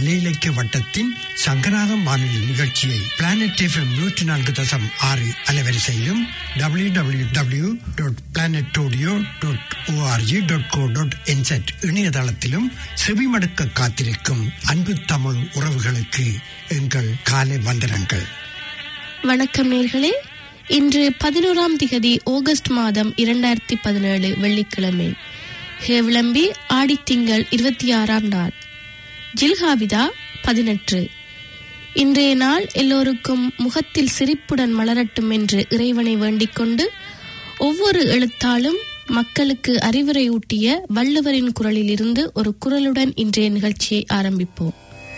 கலை இலக்கிய வட்டத்தின் சங்கராகம் வானொலி நிகழ்ச்சியை பிளானட் எஃப்எம் நூற்றி நான்கு தசம் ஆறு அலைவரிசையிலும் W W W dot planet audio dot O R G dot co dot N Z இணையதளத்திலும் செவிமடுக்க காத்திருக்கும் அன்பு தமிழ் உறவுகளுக்கு எங்கள் காலை வந்தனங்கள் வணக்கம் நேர்களே இன்று பதினோராம் திகதி ஆகஸ்ட் மாதம் இரண்டாயிரத்தி பதினேழு வெள்ளிக்கிழமை ஹேவிளம்பி ஆடித்திங்கள் இருபத்தி ஆறாம் நாள் ஜில்ஹாவிதா பதினெட்டு இன்றைய நாள் எல்லோருக்கும் முகத்தில் சிரிப்புடன் மலரட்டும் என்று இறைவனை வேண்டிக் கொண்டு ஒவ்வொரு எழுத்தாலும் மக்களுக்கு அறிவுரையூட்டிய வள்ளுவரின் குரலில் இருந்து ஒரு குரலுடன் இன்றைய நிகழ்ச்சியை ஆரம்பிப்போம்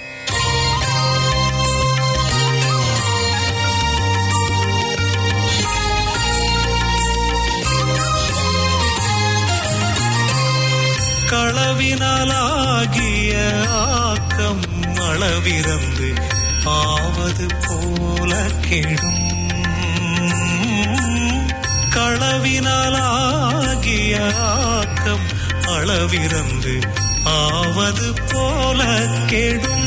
களவினாலாகிய ஆக்கம் அளவிறந்து ஆவது போல கெடும் களவினாலாகிய ஆக்கம் அளவிறந்து ஆவது போல கெடும்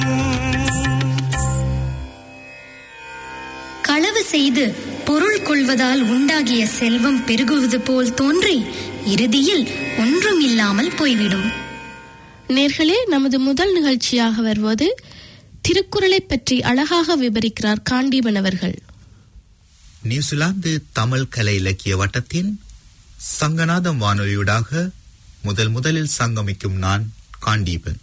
களவு செய்து பொருள் கொள்வதால் உண்டாகிய செல்வம் பெருகுவது போல் தோன்றி இறுதியில் ஒன்றும் இல்லாமல் போய்விடும் நேர்களே நமது முதல் நிகழ்ச்சியாக வருவது திருக்குறளை பற்றி அழகாக விவரிக்கிறார் காண்டீபன் அவர்கள் நியூசிலாந்து தமிழ் கலை இலக்கிய வட்டத்தின் சங்கநாதம் வானொலியூடாக முதல் முதலில் சங்கமிக்கும் நான் காண்டீபன்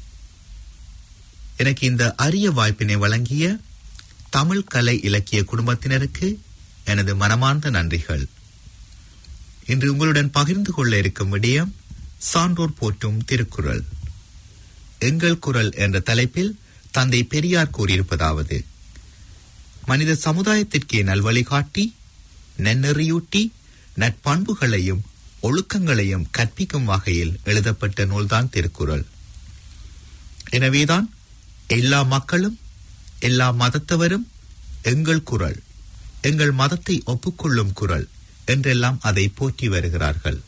எனக்கு இந்த அரிய வாய்ப்பினை வழங்கிய தமிழ் கலை இலக்கிய குடும்பத்தினருக்கு எனது மனமார்ந்த நன்றிகள் இன்று உங்களுடன் பகிர்ந்து கொள்ள இருக்கும் விடயம் சான்றோர் போற்றும் திருக்குறள் எங்கள் குரல் என்ற தலைப்பில் தந்தை பெரியார் கூறியிருப்பதாவது மனித சமுதாயத்திற்கே நல்வழிகாட்டி நன்னெறியூட்டி நட்பண்புகளையும் ஒழுக்கங்களையும் கற்பிக்கும் வகையில் எழுதப்பட்ட நூல்தான் திருக்குறள் எனவேதான் எல்லா மக்களும் எல்லா மதத்தவரும் எங்கள் குரல் எங்கள் மதத்தை ஒப்புக்கொள்ளும் குரல் என்றெல்லாம் அதை போற்றி வருகிறார்கள்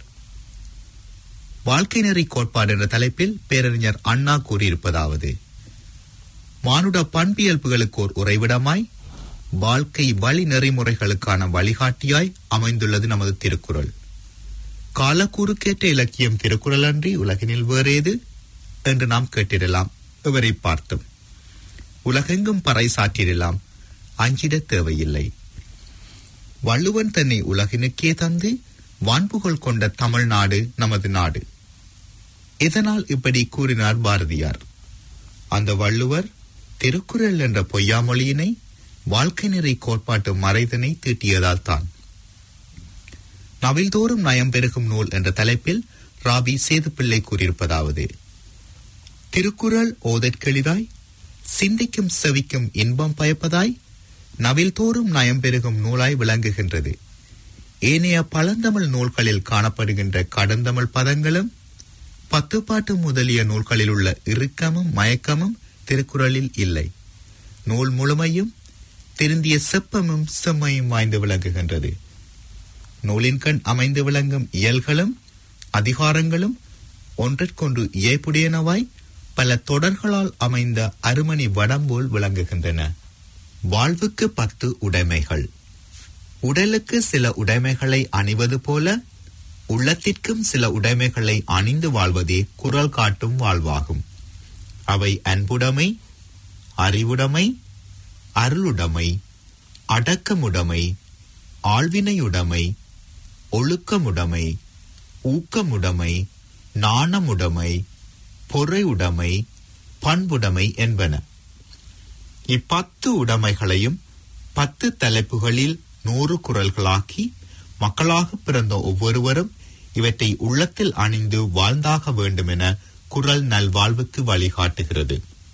வாழ்க்கை நெறி கோட்பாடு என்ற தலைப்பில் பேரறிஞர் அண்ணா கூறியிருப்பதாவது மானுட பண்பியல்புகளுக்கு ஓர் உறைவிடமாய் வாழ்க்கை வழி நெறிமுறைகளுக்கான வழிகாட்டியாய் அமைந்துள்ளது நமது திருக்குறள் காலக்கூறுக்கேற்ற இலக்கியம் திருக்குறள் அன்றி உலகினில் வேறேது என்று நாம் கேட்டிடலாம் இவரை பார்த்தும் உலகெங்கும் பறை சாற்றிடலாம் அஞ்சிட தேவையில்லை வள்ளுவன் தன்னை உலகினுக்கே தந்து வான்புகழ் கொண்ட தமிழ்நாடு நமது நாடு இதனால் இப்படி கூறினார் பாரதியார் அந்த வள்ளுவர் திருக்குறள் என்ற பொய்யாமொழியினை வாழ்க்கை நிறை கோட்பாட்டு மறைதனை தீட்டியதால் தான் நவில்தோறும் நயம் பெருகும் நூல் என்ற தலைப்பில் ராபி சேதுப்பிள்ளை கூறியிருப்பதாவது திருக்குறள் ஓதற்கெளிதாய் சிந்திக்கும் செவிக்கும் இன்பம் பயப்பதாய் நவில்தோறும் நயம் பெருகும் நூலாய் விளங்குகின்றது ஏனைய பழந்தமிழ் நூல்களில் காணப்படுகின்ற கடந்தமிழ் பதங்களும் பத்துப்பாட்டு முதலிய நூல்களில் உள்ள இறுக்கமும் மயக்கமும் திருக்குறளில் இல்லை நூல் முழுமையும் திருந்திய செப்பமும் செம்மையும் வாய்ந்து விளங்குகின்றது நூலின் கண் அமைந்து விளங்கும் இயல்களும் அதிகாரங்களும் ஒன்றிற்கொன்று இயைப்புடையனவாய் பல தொடர்களால் அமைந்த அருமணி வடம் போல் விளங்குகின்றன வாழ்வுக்கு பத்து உடைமைகள் உடலுக்கு சில உடைமைகளை அணிவது போல உள்ளத்திற்கும் சில உடைமைகளை அணிந்து வாழ்வதே குரல் காட்டும் வாழ்வாகும் அவை அன்புடைமை அறிவுடைமை அருளுடைமை அடக்கமுடைமை ஆழ்வினையுடைமை ஒழுக்கமுடைமை ஊக்கமுடைமை நாணமுடைமை பொறையுடைமை பண்புடைமை என்பன இப்பத்து உடைமைகளையும் பத்து தலைப்புகளில் நூறு குரல்களாக்கி மக்களாக பிறந்த ஒவ்வொருவரும் இவற்றை உள்ளத்தில் அணிந்து வாழ்ந்தாக வேண்டும் என குரல் நல்வாழ்வுக்கு வழிகாட்டுகிறது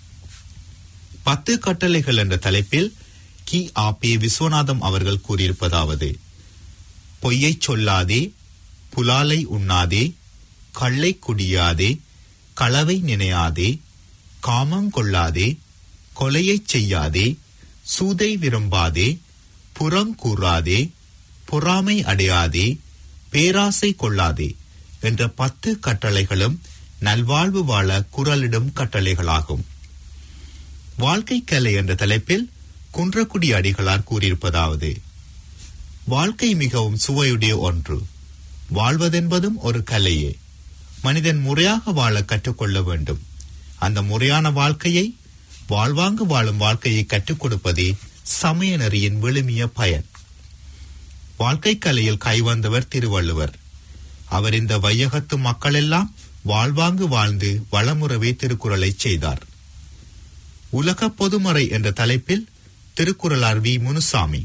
பத்து கட்டளைகள் என்ற தலைப்பில் கி ஆ பே விஸ்வநாதம் அவர்கள் கூறியிருப்பதாவது பொய்யைச் சொல்லாதே புலாலை உண்ணாதே கள்ளை குடியாதே களவை நினையாதே காமங்கொள்ளாதே கொலையைச் செய்யாதே சூதை விரும்பாதே புறங்கூறாதே பொறாமை அடையாதே பேராசை கொள்ளாதே என்ற பத்து கட்டளைகளும் நல்வாழ்வு வாழ குரலிடும் கட்டளைகளாகும் வாழ்க்கை கலை என்ற தலைப்பில் குன்றக்குடி அடிகளார் கூறியிருப்பதாவது வாழ்க்கை மிகவும் சுவையுடைய ஒன்று வாழ்வதென்பதும் ஒரு கலையே மனிதன் முறையாக வாழ கற்றுக்கொள்ள வேண்டும் அந்த முறையான வாழ்க்கையை வாழ்வாங்கு வாழும் வாழ்க்கையை கற்றுக் கொடுப்பதே சமய நெறியின் விழுமிய பயன் வாழ்க்கை கலையில் கைவந்தவர் திருவள்ளுவர் அவர் இந்த வையகத்து மக்களெல்லாம் வாழ்வாங்கு வாழ்ந்து வளமுறவே திருக்குறளை செய்தார் உலக பொதுமறை என்ற தலைப்பில் திருக்குறளார் வி முனுசாமி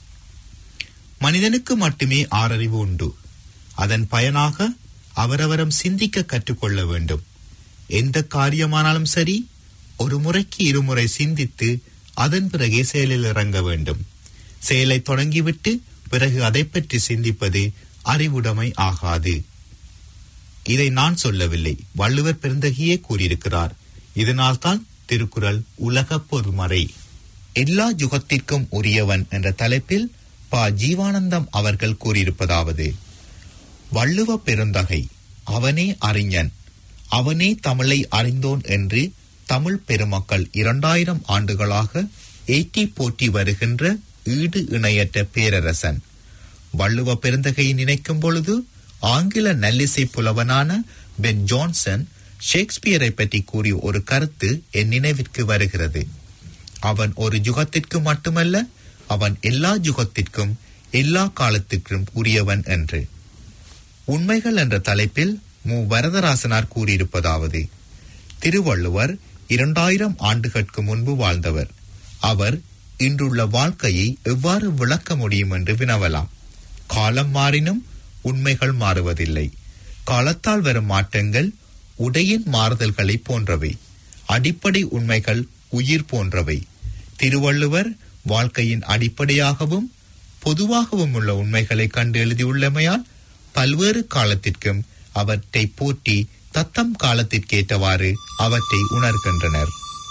மனிதனுக்கு மட்டுமே ஆறறிவு உண்டு அதன் பயனாக அவரவரம் சிந்திக்க கற்றுக்கொள்ள வேண்டும் எந்த காரியமானாலும் சரி ஒரு முறைக்கு இருமுறை சிந்தித்து அதன் பிறகே செயலில் இறங்க வேண்டும் செயலை தொடங்கிவிட்டு பிறகு அதை பற்றி சிந்திப்பது அறிவுடைமை ஆகாது இதை நான் சொல்லவில்லை வள்ளுவர் பெருந்தகையே கூறியிருக்கிறார் இதனால்தான் திருக்குறள் உலக பொதுமறை எல்லா யுகத்திற்கும் உரியவன் என்ற தலைப்பில் ப ஜீவானந்தம் அவர்கள் கூறியிருப்பதாவது வள்ளுவ பெருந்தகை அவனே அறிஞன் அவனே தமிழை அறிந்தோன் என்று தமிழ் பெருமக்கள் இரண்டாயிரம் ஆண்டுகளாக ஏற்றி போற்றி வருகின்ற ஈடு இணையற்ற பேரரசன் வள்ளுவ பெருந்தகையை நினைக்கும் பொழுது ஆங்கில நல்லிசை புலவனான பென் ஜான்சன் ஷேக்ஸ்பியரை பற்றி கூறிய ஒரு கருத்து என் நினைவிற்கு வருகிறது அவன் ஒரு யுகத்திற்கு மட்டுமல்ல அவன் எல்லா யுகத்திற்கும் எல்லா காலத்திற்கும் உரியவன் என்று உண்மைகள் என்ற தலைப்பில் மு வரதராசனார் கூறியிருப்பதாவது திருவள்ளுவர் இரண்டாயிரம் ஆண்டுகளுக்கு முன்பு வாழ்ந்தவர் அவர் இன்றுள்ள வாழ்க்கையை எவ்வாறு விளக்க முடியும் என்று வினவலாம் காலம் மாறினும் உண்மைகள் மாறுவதில்லை காலத்தால் வரும் மாற்றங்கள் உடையின் மாறுதல்களை போன்றவை அடிப்படை உண்மைகள் உயிர் போன்றவை திருவள்ளுவர் வாழ்க்கையின் அடிப்படையாகவும் பொதுவாகவும் உள்ள உண்மைகளை கண்டு எழுதியுள்ளமையால் பல்வேறு காலத்திற்கும் அவற்றை போற்றி தத்தம் காலத்திற்கேற்றவாறு அவற்றை உணர்கின்றனர்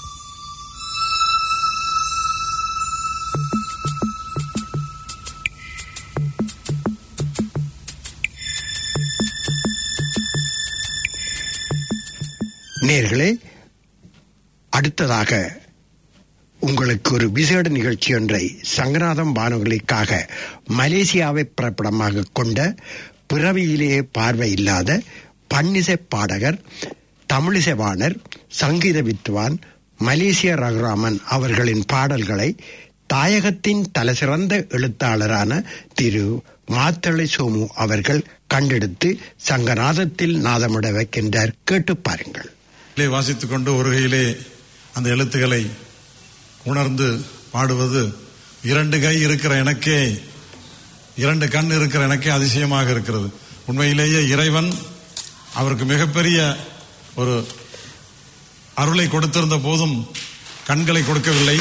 நேர்களே அடுத்ததாக உங்களுக்கு ஒரு விசேட நிகழ்ச்சி ஒன்றை சங்கநாதம் வானொலிக்காக மலேசியாவை பிறப்பிடமாக கொண்ட பிறவியிலேயே பார்வை இல்லாத பன்னிசை பாடகர் தமிழிசைவாணர் சங்கீத வித்வான் மலேசிய ரகுராமன் அவர்களின் பாடல்களை தாயகத்தின் தலைசிறந்த எழுத்தாளரான திரு மாத்தளை சோமு அவர்கள் கண்டெடுத்து சங்கநாதத்தில் நாதமிட வைக்கின்றார் கேட்டு பாருங்கள் கையிலே வாசித்துக் கொண்டு ஒரு கையிலே அந்த எழுத்துக்களை உணர்ந்து பாடுவது இரண்டு கை இருக்கிற எனக்கே இரண்டு கண் இருக்கிற எனக்கே அதிசயமாக இருக்கிறது உண்மையிலேயே இறைவன் அவருக்கு மிகப்பெரிய ஒரு அருளை கொடுத்திருந்த போதும் கண்களை கொடுக்கவில்லை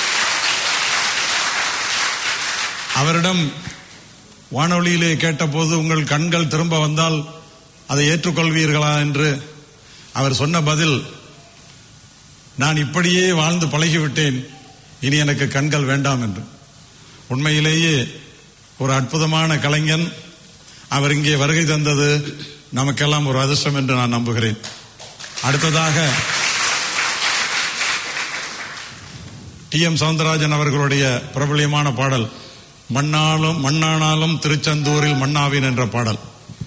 அவரிடம் வானொலியிலே கேட்டபோது உங்கள் கண்கள் திரும்ப வந்தால் அதை ஏற்றுக்கொள்வீர்களா என்று அவர் சொன்ன பதில் நான் இப்படியே வாழ்ந்து பழகிவிட்டேன் இனி எனக்கு கண்கள் வேண்டாம் என்று உண்மையிலேயே ஒரு அற்புதமான கலைஞன் அவர் இங்கே வருகை தந்தது நமக்கெல்லாம் ஒரு அதிர்ஷ்டம் என்று நான் நம்புகிறேன் அடுத்ததாக டி எம் சவுந்தரராஜன் அவர்களுடைய பிரபலியமான பாடல் மண்ணாலும் மண்ணானாலும் திருச்செந்தூரில் மன்னாவின் என்ற பாடல்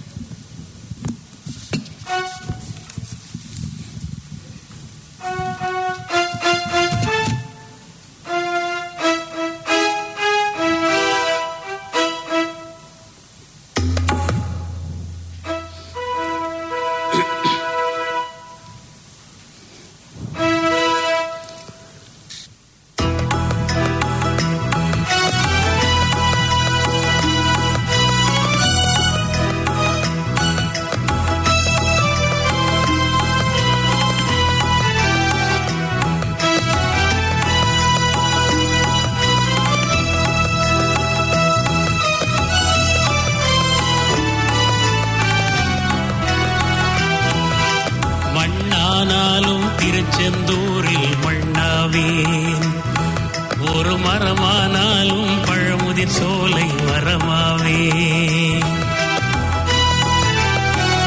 மண்ணானாலும் திருச்செந்தூரில் மண்ணாவேன் ஒரு மரமானாலும் பழமுதிர் சோலை மரமாவே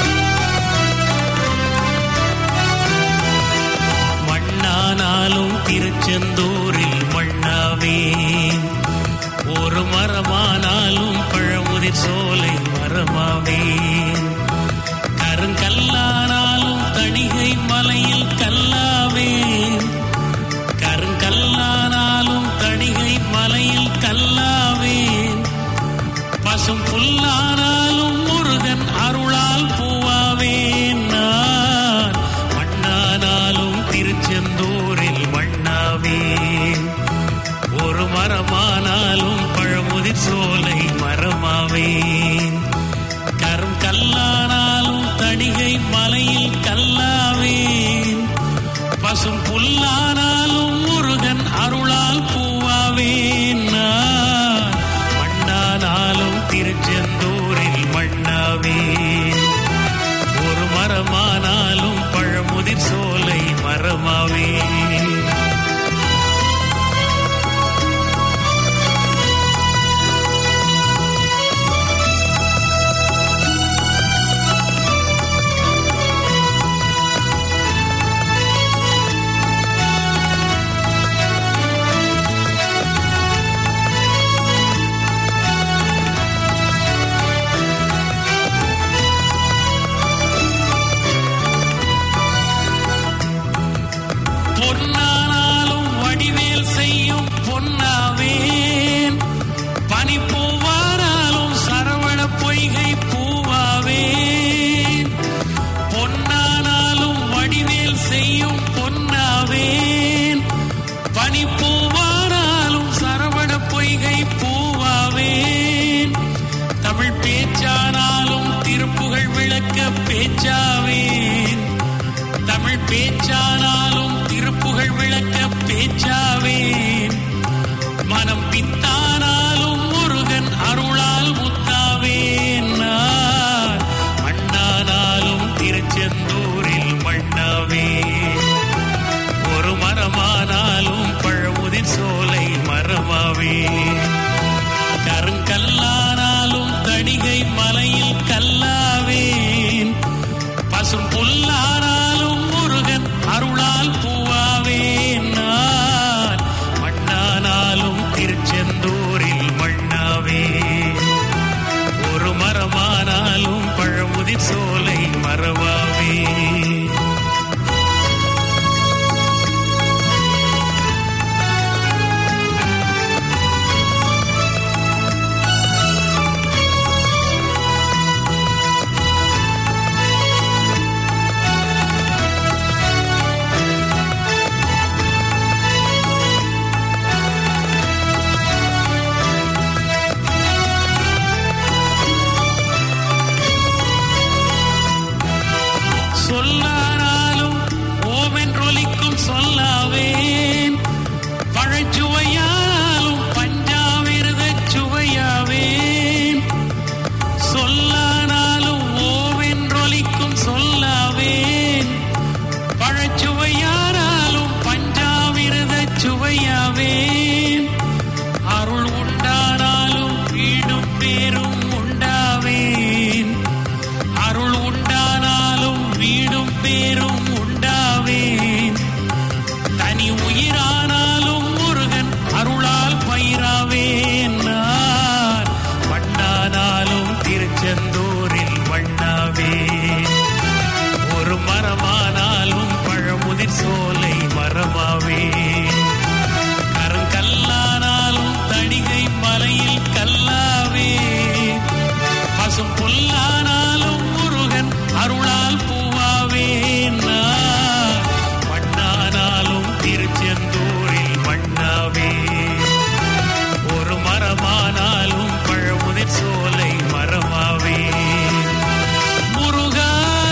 மண்ணானாலும் திருச்செந்தூரில் மண்ணாவேன் ஒரு மரமானாலும் பழமுதிர் சோலை மரமாவேன் கருங்கல்லானாலும் தணிகை மலையில் கல்லாவேன் கருங்கல்லானாலும் தணிகை மலையில் கல்லாவேன் பசும் புல்லானாலும் முருகன் அருளால் பூவாவேன் நான் மண்ணானாலும் திருச்செந்தூரில் மண்ணாவேன் ஒரு மரமானாலும் பழமுதிர் சோலை மரமாவேன் கரும் கல்லானாலும் தணிகை மலையில் கல்லாவேன் பசும் புல்லானாலும் முருகன் அருளால் பூவாவேன் நான் மண்ணானாலும் திருச்செந்தூரில் மண்ணாவேன் ஒரு மரமானாலும் பழமுதிர் சோலை மரமாவேன் பொன்னானாலும் வடிவேல் செய்யும் பொன்னாவேன் பனிப்பூவானாலும் சரவண பொய்கை பூவாவேன் பொன்னானாலும் வடிவேல் செய்யும் பொன்னாவேன் பனிப்பூவானாலும் சரவண பொய்கை பூவாவேன் தமிழ் பேச்சானாலும் திருப்புகழ் விளக்க பேச்சாவேன் தமிழ் பேச்சானாலும் திருப்புகழ் விளக்க பேச்சாவேன் மனம் பித்தானாலும் முருகன் அருளால் முத்தாவேன் நான் மண்ணானாலும் திருச்செந்தூரில் மண்ணாவேன் ஒரு மரமானாலும் பழமுதிர் சோலை மரமாவேன் கருங்கல்லானாலும் தணிகை மலையில் கல்லாவேன் பசும் புல்லானாலும் முருகன் அருளால் பூவாவேன் நான் மண்ணானாலும் திருச்செந்தூரில் மண்ணாவேன் ஒரு மரமானாலும் பழமுதிர் சோலை மரமாவேன் சொல்லானாலும் ஓமென்றொலிக்கும் சொல்லாவேன் பழச்சுவையானாலும் பஞ்சாமிருதச் சுவையாவேன் சொல்லானாலும் ஓமென்றொலிக்கும் சொல்லாவேன் பழச்சுவையானாலும் பஞ்சாமிருதச் சுவையாவேன் அருள் உண்டானாலும் வீடும் பேரும் உண்டாவேன் அருள் உண்டானாலும் வீடும் பேரும் உண்டாவேன் தனி உயிரானாலும் முருகன் அருளால் பயிராவேன் நான் மண்ணானாலும் திருச்செந்தூரில் மண்ணாவேன் ஒரு மரமானாலும் பழமுதிர் சோலை மரமாவேன் கருங்கல்லானாலும் தணிகை மலையில் கல்லாவேன் பசும் புல்லானாலும் முருகன் அருளால் பூவாவேன் நான் மண்ணானாலும் திருச்செந்தூரில் மண்ணாவேன் ஒரு மரமானாலும் பழமுதிர் சோலை மரமாவேன் முருகா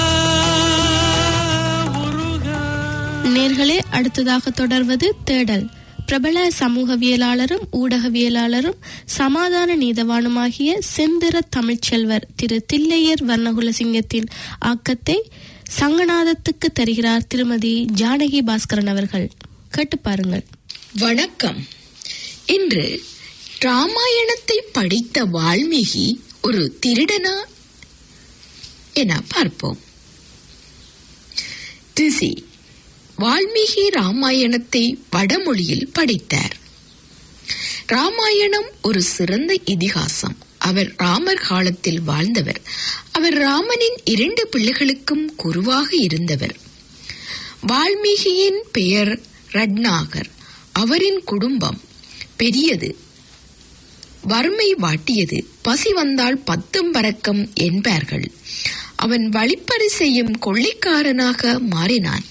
முருகா நேர்களே அடுத்ததாக தொடர்வது தேடல் பிரபல சமூகவியலாளரும் ஊடகவியலாளரும் சமாதான நீதவானுமாகிய செந்திர தமிழ்ச்செல்வர் திரு தில்லையர் வர்ணகுலசிங்கத்தின் ஆக்கத்தை சங்கநாதத்துக்கு தருகிறார் திருமதி ஜானகி பாஸ்கரன் அவர்கள் கேட்டு பாருங்கள் வணக்கம் இன்று ராமாயணத்தை படித்த வால்மீகி ஒரு திருடனா என பார்ப்போம் ரிஷி வால்மீகி ராமாயணத்தை வடமொழியில் படித்தார் ராமாயணம் ஒரு சிறந்த இதிகாசம் அவர் ராமர் காலத்தில் வாழ்ந்தவர் அவர் ராமனின் இரண்டு பிள்ளைகளுக்கும் குருவாக இருந்தவர் வால்மீகியின் பெயர் ரட்நாகர் அவரின் குடும்பம் பெரியது வறுமை வாட்டியது பசி வந்தால் பத்தும் பறக்கம் என்பார்கள் அவன் வழிப்பறி செய்யும் கொள்ளைக்காரனாக மாறினான்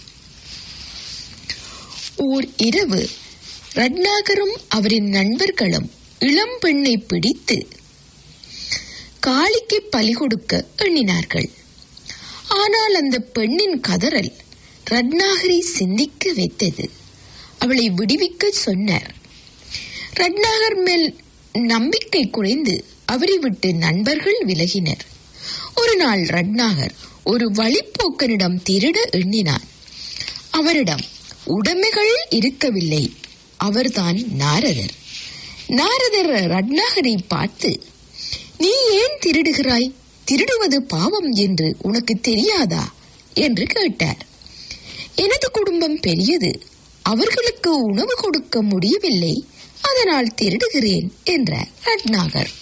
ஓர் இரவு ரட்நாகரும் அவரின் நண்பர்களும் இளம் பெண்ணை பிடித்து காளிக்கு பலி கொடுக்க எண்ணினார்கள் ஆனால் அந்த பெண்ணின் கதறல் ரட்நாகரை சிந்திக்க வைத்தது அவளை விடுவிக்க சொன்னார் ரட்நாகர் மேல் நம்பிக்கை குறைந்து அவரை விட்டு நண்பர்கள் விலகினர் ஒரு நாள் ரட்நாகர் ஒரு வழிப்போக்கனிடம் திருட எண்ணினான் அவரிடம் உடைமைகள் இருக்கவில்லை அவர்தான் நாரதர் நாரதர் ரட்நாகரை பார்த்து நீ ஏன் திருடுகிறாய் திருடுவது பாவம் என்று உனக்கு தெரியாதா என்று கேட்டார் எனது குடும்பம் பெரியது அவர்களுக்கு உணவு கொடுக்க முடியவில்லை அதனால் திருடுகிறேன் என்றார் ரட்நாகர்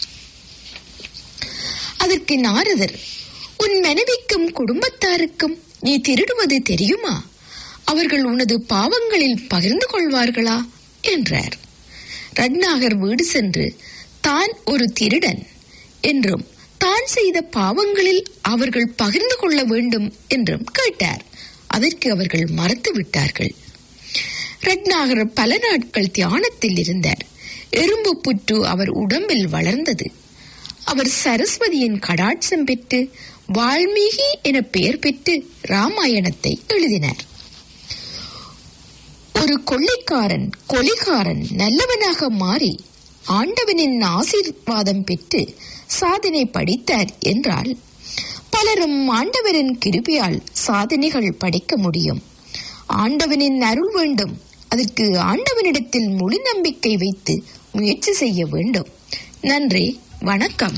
அதற்கு நாரதர் உன் மனைவிக்கும் குடும்பத்தாருக்கும் நீ திருடுவது தெரியுமா அவர்கள் உனது பாவங்களில் பகிர்ந்து கொள்வார்களா என்றார் ரட்நாகர் வீடு சென்று தான் ஒரு திருடன் என்றும் தான் செய்த பாவங்களில் அவர்கள் பகிர்ந்து கொள்ள வேண்டும் என்றும் கேட்டார் அதற்கு அவர்கள் மறுத்து விட்டார்கள் ரட்நாகர் பல நாட்கள் தியானத்தில் இருந்தார் எறும்பு புற்று அவர் உடம்பில் வளர்ந்தது அவர் சரஸ்வதியின் கடாட்சம் பெற்று வால்மீகி என பெயர் பெற்று ராமாயணத்தை எழுதினார் ஒரு கொள்ளைக்காரன் கொலைகாரன் நல்லவனாக மாறி ஆண்டவனின் ஆசீர்வாதம் பெற்று சாதனை படித்தார் என்றால் பலரும் ஆண்டவரின் கிருபியால் சாதனைகள் படைக்க முடியும் ஆண்டவனின் அருள் வேண்டும் அதற்கு ஆண்டவனிடத்தில் முழு நம்பிக்கை வைத்து முயற்சி செய்ய வேண்டும் நன்றி வணக்கம்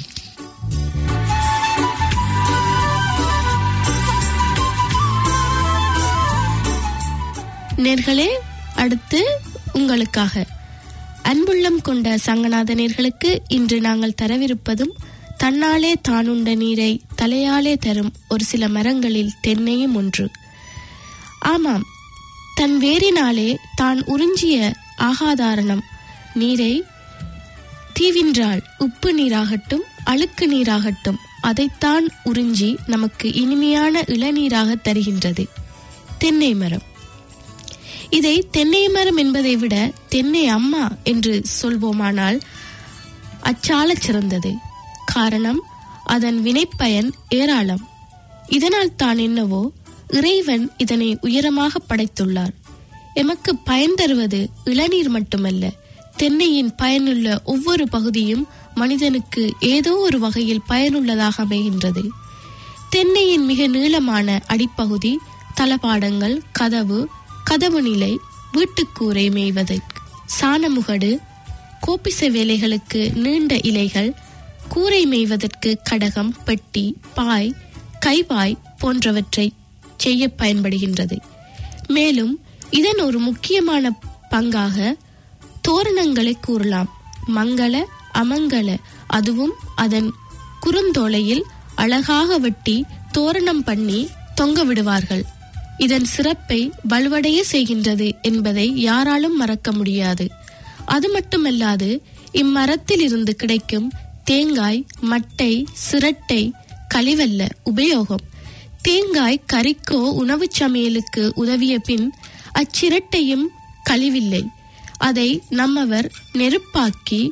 நேர்களே அடுத்து உங்களுக்காக அன்புள்ளம் கொண்ட சங்கநாத நேர்களுக்கு இன்று நாங்கள் தரவிருப்பதும் தன்னாலே தானுண்ட நீரை தலையாலே தரும் ஒரு சில மரங்களில் தென்னையும் ஒன்று ஆமாம் தன் வேரினாலே தான் உறிஞ்சிய ஆகாதாரணம் நீரை தீவின்றால் உப்பு நீராகட்டும் அழுக்கு நீராகட்டும் அதைத்தான் உறிஞ்சி நமக்கு இனிமையான இளநீராக தருகின்றது தென்னை மரம் இதை தென்னை மரம் என்பதை விட தென்னை அம்மா என்று சொல்வோமானால் அச்சாலச் சிறந்தது காரணம் அதன் வினைப்பயன் ஏராளம் இதனால் தான் என்னவோ இறைவன் இதனை உயரமாக படைத்துள்ளார் எமக்கு பயன் தருவது இளநீர் மட்டுமல்ல தென்னையின் பயனுள்ள ஒவ்வொரு பகுதியும் மனிதனுக்கு ஏதோ ஒரு வகையில் பயனுள்ளதாக அமைகின்றது தென்னையின் மிக நீளமான அடிப்பகுதி தளபாடங்கள் கதவு கதவு நிலை வீட்டுக்கூரை மேய்வது சாணமுகடு கோப்பிச வேலைகளுக்கு நீண்ட இலைகள் கூரை மேய்வதற்கு கடகம் பெட்டி பாய் கைவாய் போன்றவற்றை செய்ய பயன்படுகின்றது மேலும் இதன் ஒரு முக்கியமான பங்காக தோரணங்களை கூறலாம் மங்கள அமங்கல அதுவும் அதன் குறுந்தோலையில் அழகாக வெட்டி தோரணம் பண்ணி தொங்க விடுவார்கள் இதன் சிறப்பை வலுவடைய செய்கின்றது என்பதை யாராலும் மறக்க முடியாது அது மட்டுமல்லாது இம்மரத்தில் இருந்து கிடைக்கும் தேங்காய் மட்டை சிரட்டை கழிவல்ல உபயோகம் தேங்காய் கறிக்கோ உணவுச் சமையலுக்கு உதவிய பின் அச்சிரட்டையும் கழிவில்லை அதை நம்மவர் நெருப்பாக்கி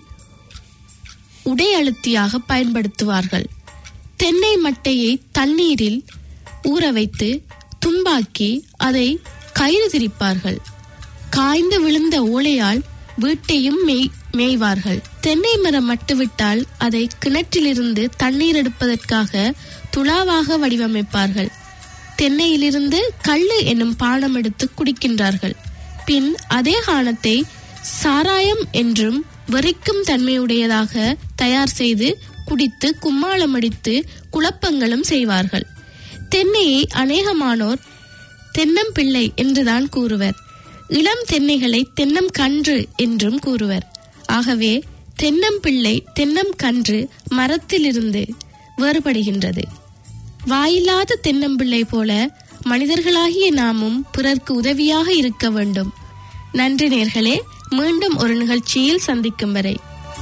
உடை அழுத்தியாக பயன்படுத்துவார்கள் தென்னை மட்டையை தண்ணீரில் ஊற வைத்து தும்பாக்கி அதை கயிறு திரிப்பார்கள் காய்ந்து விழுந்த ஓலையால் வீட்டையும் மேய் மேய்வார்கள் தென்னை மரம் மட்டுவிட்டால் அதை கிணற்றிலிருந்து தண்ணீர் எடுப்பதற்காக துளாவாக வடிவமைப்பார்கள் தென்னையிலிருந்து கள்ளு என்னும் பானம் எடுத்து குடிக்கின்றார்கள் பின் அதே காணத்தை சாராயம் என்றும் வெறிக்கும் தன்மையுடையதாக தயார் செய்து குடித்து கும்மாளம் அடித்து குழப்பங்களும் செய்வார்கள் தென்னையை அநேகமானோர் தென்னம்பிள்ளை என்றுதான் கூறுவர் இளம் தென்னைகளை தென்னம் கன்று என்றும் கூறுவர் ஆகவே தென்னம்பிள்ளை தென்னம் கன்று மரத்திலிருந்து வேறுபடுகின்றது வாயில்லாத தென்னம்பிள்ளை போல மனிதர்களாகிய நாமும் பிறர்க்கு உதவியாக இருக்க வேண்டும் நன்றி நேர்களே மீண்டும் ஒரு நிகழ்ச்சியில் சந்திக்கும் வரை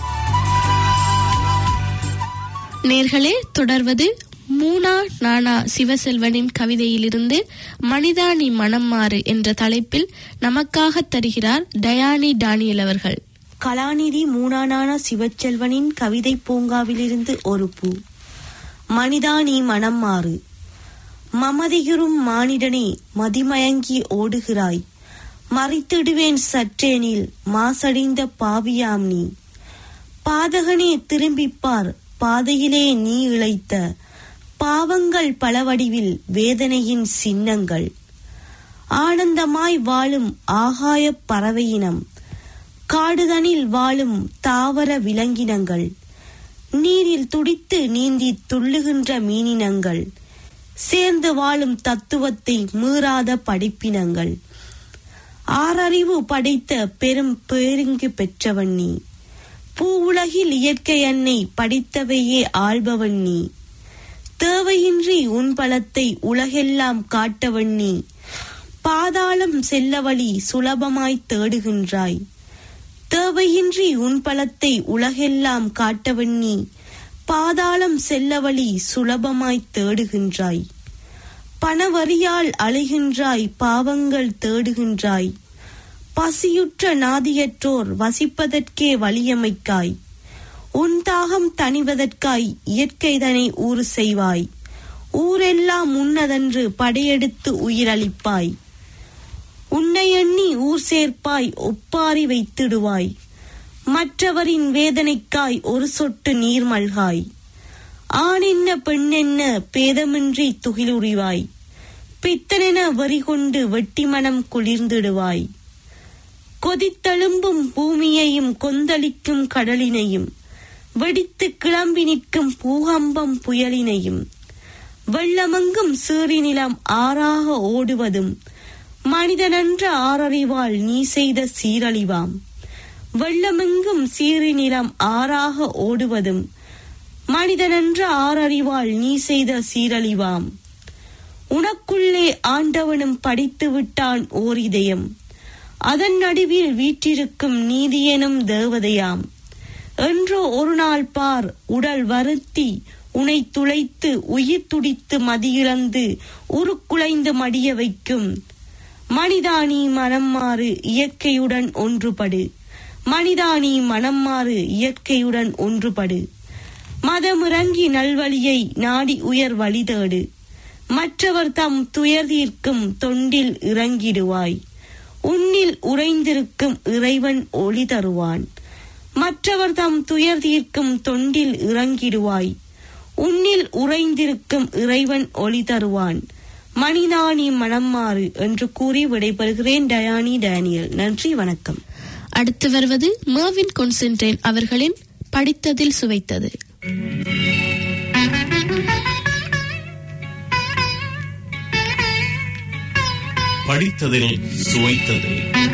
நேர்களே தொடர்வது மூனா நானா சிவசெல்வனின் கவிதையிலிருந்து மனிதா நீ மனம் மாறு என்ற தலைப்பில் நமக்காக தருகிறார் டயானி டானியல் அவர்கள் கலாநிதி மூனானான சிவச்செல்வனின் கவிதை பூங்காவிலிருந்து ஒரு பூ மனிதா நீ மனம் மாறு மமதியுறும் மானிடனே மதிமயங்கி ஓடுகிறாய் மறித்திடுவேன் சற்றேனில் மாசடைந்த பாவியாம் நீ பாதகனே திரும்பிப்பார் பாதையிலே நீ இழைத்த பாவங்கள் பலவடிவில் வேதனையின் சின்னங்கள் ஆனந்தமாய் வாழும் ஆகாயப் பறவையினம் காடுதனில் வாழும் தாவர விலங்கினங்கள் நீரில் துடித்து நீந்தி துள்ளுகின்ற மீனினங்கள் சேர்ந்து வாழும் தத்துவத்தை மீறாத படிப்பினங்கள் ஆறறிவு படைத்த பெரும் பேருங்கு பெற்றவன் நீ பூவுலகில் இயற்கை அன்னை படித்தவையே ஆள்பவன் நீ தேவையின்றி உன் பலத்தை உலகெல்லாம் காட்டவன் நீ பாதாளம் செல்ல வழி சுலபமாய் தேடுகின்றாய் தேவையின்றி உன் பலத்தை உலகெல்லாம் காட்டவன் நீ பாதாளம் செல்ல வழி சுலபமாய் தேடுகின்றாய் பணவரியால் அலைகின்றாய் பாவங்கள் தேடுகின்றாய் பசியுற்ற நாதியற்றோர் வசிப்பதற்கே வழியமைக்காய் உன் தாகம் தணிவதற்காய் இயற்கைதனை ஊறு செய்வாய் ஊரெல்லாம் உன்னதன்று படையெடுத்து உயிரளிப்பாய் உன்னை எண்ணி ஊர் சேர்ப்பாய் ஒப்பாரி வைத்திடுவாய் மற்றவரின் வேதனைக்காய் ஒரு சொட்டு நீர் மல்காய் ஆணென்ன பெண்ணென்ன பேதமின்றி துகிலுறிவாய் பித்தனென வரி கொண்டு வெட்டி மனம் குளிர்ந்திடுவாய் கொதித்தெழும்பும் பூமியையும் கொந்தளிக்கும் கடலினையும் வெடித்து கிளம்பி நிற்கும் பூகம்பம் புயலினையும் வெள்ளமெங்கும் சீறி நிலம் ஆறாக ஓடுவதும் மனிதனென்ற ஆறறிவால் நீ செய்த சீரழிவாம் வெள்ளமெங்கும் சீறி நிலம் ஆறாக ஓடுவதும் மனிதனென்ற ஆறறிவால் நீ செய்த சீரழிவாம் உனக்குள்ளே ஆண்டவனும் படித்து விட்டான் ஓர் இதயம் அதன் நடுவில் வீற்றிருக்கும் நீதியெனும் தேவதையாம் என்றோ ஒரு நாள் பார் உடல் வருத்தி உனை துளைத்து உயிர் துடித்து மதியிழந்து உருக்குலைந்து மடிய வைக்கும் மனிதானி மனம் மாறு இயற்கையுடன் ஒன்றுபடு மனிதானி மனம் மாறு இயற்கையுடன் ஒன்றுபடு மதமிறங்கி நல்வழியை நாடி உயர் வழி தேடு மற்றவர் தம் துயர் தீர்க்கும் தொண்டில் இறங்கிடுவாய் உன்னில் உறைந்திருக்கும் இறைவன் ஒளி தருவான் மற்றவர் தம் துயர் தீர்க்கும் தொண்டில் இறங்கிடுவாய் உன்னில் உறைந்திருக்கும் இறைவன் ஒளி தருவான் மணிதானி மனம் மாறு என்று கூறி விடைபெறுகிறேன் டயானி டேனியல் நன்றி வணக்கம் அடுத்து வருவது மர்வின் கொன்சென்ட்ரேன் அவர்களின் படித்ததில் சுவைத்தது படித்ததில் சுவைத்தது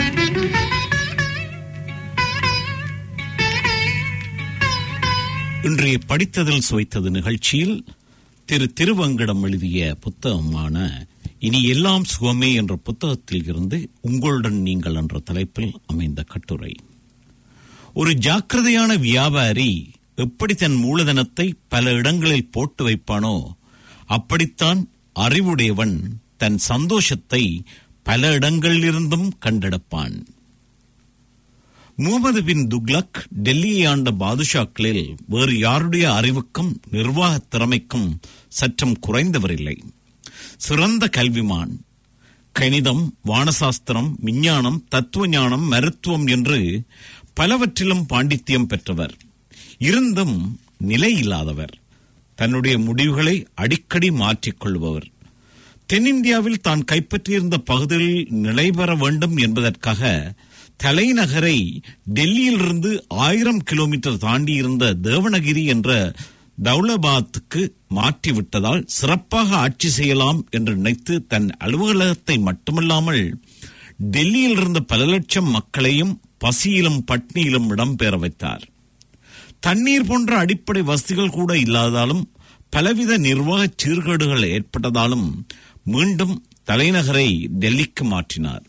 இன்றைய படித்ததில் சுவைத்தது நிகழ்ச்சியில் திரு திருவங்கடம் எழுதிய புத்தகமான இனி எல்லாம் சுகமே என்ற புத்தகத்தில் இருந்து உங்களுடன் நீங்கள் என்ற தலைப்பில் அமைந்த கட்டுரை ஒரு ஜாக்கிரதையான வியாபாரி எப்படி தன் மூலதனத்தை பல இடங்களில் போட்டு வைப்பானோ அப்படித்தான் அறிவுடையவன் தன் சந்தோஷத்தை பல இடங்களிலிருந்தும் கண்டெடுப்பான் முகமது பின் துக்லக் டெல்லியை ஆண்ட பாதுஷாக்களில் வேறு யாருடைய அறிவுக்கும் நிர்வாக திறமைக்கும் சற்றும் குறைந்தவரில்லை சிறந்த கல்விமான் கணிதம் வானசாஸ்திரம் விஞ்ஞானம் தத்துவ ஞானம் மருத்துவம் என்று பலவற்றிலும் பாண்டித்யம் பெற்றவர் இருந்தும் நிலையில்லாதவர் தன்னுடைய முடிவுகளை அடிக்கடி மாற்றிக்கொள்பவர் தென்னிந்தியாவில் தான் கைப்பற்றியிருந்த பகுதிகளில் நிலைபெற வேண்டும் என்பதற்காக தலைநகரை டெல்லியிலிருந்து ஆயிரம் கிலோமீட்டர் தாண்டி இருந்த தேவனகிரி என்ற தௌலபாத்துக்கு மாற்றிவிட்டதால் சிறப்பாக ஆட்சி செய்யலாம் என்று நினைத்து தன் அலுவலகத்தை மட்டுமல்லாமல் டெல்லியில் இருந்த பல லட்சம் மக்களையும் பசியிலும் பட்னியிலும் இடம்பெற வைத்தார் தண்ணீர் போன்ற அடிப்படை வசதிகள் கூட இல்லாததாலும் பலவித நிர்வாக சீர்கேடுகள் ஏற்பட்டதாலும் மீண்டும் தலைநகரை டெல்லிக்கு மாற்றினார்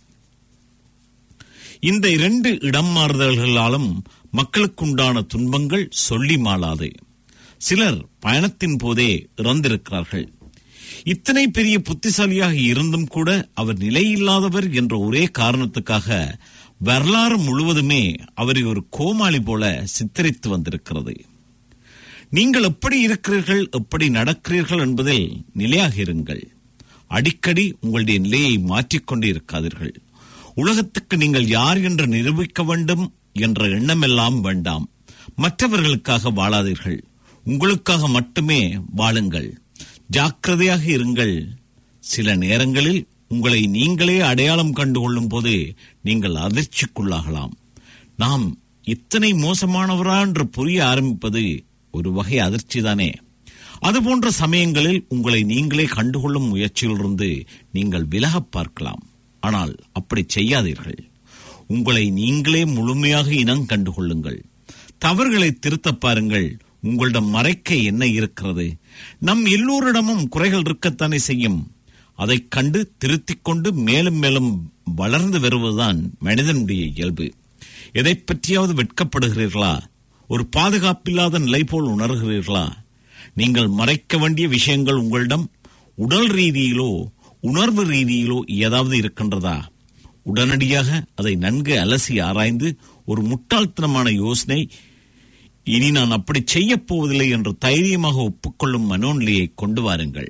இந்த இரண்டு இடம் மாறுதல்களாலும் மக்களுக்குண்டான துன்பங்கள் சொல்லி மாளாது சிலர் பயணத்தின் போதே இறந்திருக்கிறார்கள் இத்தனை பெரிய புத்திசாலியாக இருந்தும் கூட அவர் நிலையில்லாதவர் என்ற ஒரே காரணத்துக்காக வரலாறு முழுவதுமே அவரை ஒரு கோமாளி போல சித்தரித்து வந்திருக்கிறது நீங்கள் எப்படி இருக்கிறீர்கள் எப்படி நடக்கிறீர்கள் என்பதில் நிலையாக இருங்கள் அடிக்கடி உங்களுடைய நிலையை மாற்றிக்கொண்டு இருக்காதீர்கள் உலகத்துக்கு நீங்கள் யார் என்று நிரூபிக்க வேண்டும் என்ற எண்ணமெல்லாம் வேண்டாம் மற்றவர்களுக்காக வாழாதீர்கள் உங்களுக்காக மட்டுமே வாழுங்கள் ஜாக்கிரதையாக இருங்கள் சில நேரங்களில் உங்களை நீங்களே அடையாளம் கண்டு கொள்ளும் போது நீங்கள் அதிர்ச்சிக்குள்ளாகலாம் நாம் இத்தனை மோசமானவரா என்று புரிய ஆரம்பிப்பது ஒரு வகை அதிர்ச்சிதானே அதுபோன்ற சமயங்களில் உங்களை நீங்களே கண்டுகொள்ளும் முயற்சியிலிருந்து நீங்கள் விலகப் பார்க்கலாம் ஆனால் அப்படி செய்யாதீர்கள் உங்களை நீங்களே முழுமையாக இனம் கண்டுகொள்ளுங்கள் தவறுகளை திருத்தப் பாருங்கள் உங்களிடம் மறைக்க என்ன இருக்கிறது நம் எல்லோரிடமும் குறைகள் இருக்கத்தானே செய்யும் அதைக் கண்டு திருத்திக் கொண்டு மேலும் மேலும் வளர்ந்து வருவதுதான் மனிதனுடைய இயல்பு எதை பற்றியாவது வெட்கப்படுகிறீர்களா ஒரு பாதுகாப்பில்லாத நிலை போல் உணர்கிறீர்களா நீங்கள் மறைக்க வேண்டிய விஷயங்கள் உங்களிடம் உடல் ரீதியிலோ உணர்வு ரீதியிலோ ஏதாவது இருக்கின்றதா உடனடியாக அதை நன்கு அலசி ஆராய்ந்து ஒரு முட்டாள்தனமான யோசனை இனி நான் அப்படி செய்யப் போவதில்லை என்று தைரியமாக ஒப்புக்கொள்ளும் மனோநிலையை கொண்டு வாருங்கள்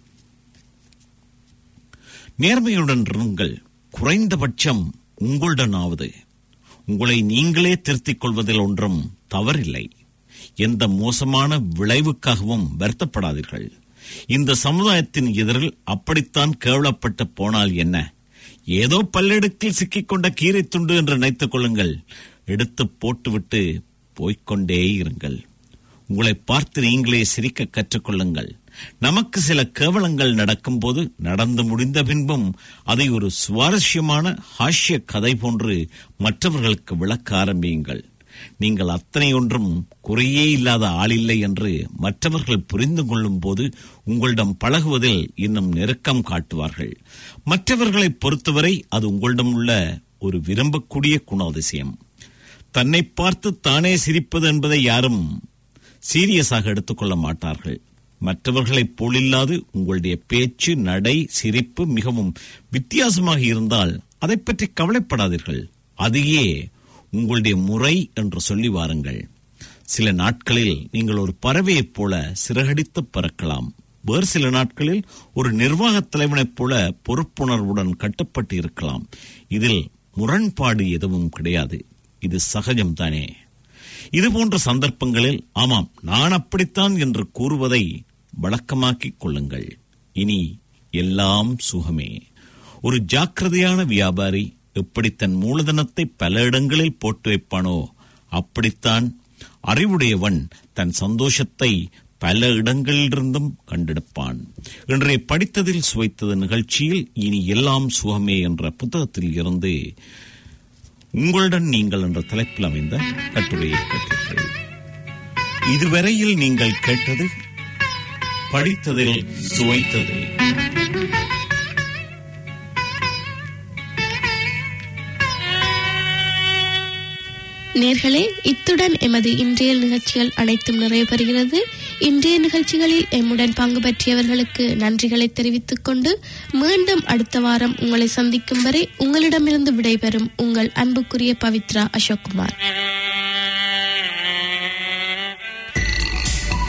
நேர்மையுடன் இருங்கள் குறைந்தபட்சம் உங்களுடனாவது உங்களை நீங்களே திருத்திக் கொள்வதில் ஒன்றும் தவறில்லை எந்த மோசமான விளைவுக்காகவும் வருத்தப்படாதீர்கள் இந்த சமுதாயத்தின் எதிரில் அப்படித்தான் கேவலப்பட்டு போனால் என்ன ஏதோ பல்லெடுக்கில் சிக்கிக்கொண்ட கீரை துண்டு என்று நினைத்துக் கொள்ளுங்கள் எடுத்து போட்டுவிட்டு போய்க்கொண்டே இருங்கள் உங்களை பார்த்து நீங்களே சிரிக்க கற்றுக்கொள்ளுங்கள் நமக்கு சில கேவலங்கள் நடக்கும்போது நடந்து முடிந்த பின்பும் அதை ஒரு சுவாரஸ்யமான ஹாஸ்ய கதை போன்று மற்றவர்களுக்கு விளக்க ஆரம்பியுங்கள் நீங்கள் அத்தனை ஒன்றும் குறையே இல்லாத ஆளில்லை என்று மற்றவர்கள் புரிந்து கொள்ளும் போது உங்களிடம் பழகுவதில் இன்னும் நெருக்கம் காட்டுவார்கள் மற்றவர்களை பொறுத்தவரை அது உங்களிடம் உள்ள ஒரு விரும்பக்கூடிய குணாதிசயம் தன்னை பார்த்து தானே சிரிப்பது என்பதை யாரும் சீரியஸாக எடுத்துக்கொள்ள மாட்டார்கள் மற்றவர்களைப் போலில்லாது உங்களுடைய பேச்சு நடை சிரிப்பு மிகவும் வித்தியாசமாக இருந்தால் அதை பற்றி கவலைப்படாதீர்கள் அதையே உங்களுடைய முறை என்று சொல்லி வாருங்கள் சில நாட்களில் நீங்கள் ஒரு பறவையைப் போல சிறகடித்து பறக்கலாம் வேறு சில நாட்களில் ஒரு நிர்வாகத் தலைவனைப் போல பொறுப்புணர்வுடன் கட்டுப்பட்டு இருக்கலாம் இதில் முரண்பாடு எதுவும் கிடையாது இது சகஜம்தானே இது போன்ற சந்தர்ப்பங்களில் ஆமாம் நான் அப்படித்தான் என்று கூறுவதை வழக்கமாக்கிக் கொள்ளுங்கள் இனி எல்லாம் சுகமே ஒரு ஜாக்கிரதையான வியாபாரி எப்படி தன் மூலதனத்தை பல இடங்களில் போட்டு வைப்பானோ அப்படித்தான் அறிவுடையவன் தன் சந்தோஷத்தை பல இடங்களிலிருந்தும் கண்டெடுப்பான் இன்றைய படித்ததில் சுவைத்தது நிகழ்ச்சியில் இனி எல்லாம் சுகமே என்ற புத்தகத்தில் இருந்து உங்களுடன் நீங்கள் என்ற தலைப்பில் அமைந்த கட்டுரையை கேட்டீர்கள் இதுவரையில் நீங்கள் கேட்டது படித்ததில் சுவைத்தது நேர்களே இத்துடன் எமது இன்றைய நிகழ்ச்சிகள் அனைத்தும் நிறைவு பெறுகிறது இன்றைய நிகழ்ச்சிகளில் எம்முடன் பங்கு பற்றியவர்களுக்கு நன்றிகளை தெரிவித்துக் கொண்டு மீண்டும் அடுத்த வாரம் உங்களை சந்திக்கும் வரை உங்களிடமிருந்து விடைபெறும் உங்கள் அன்புக்குரிய பவித்ரா அசோக்குமார்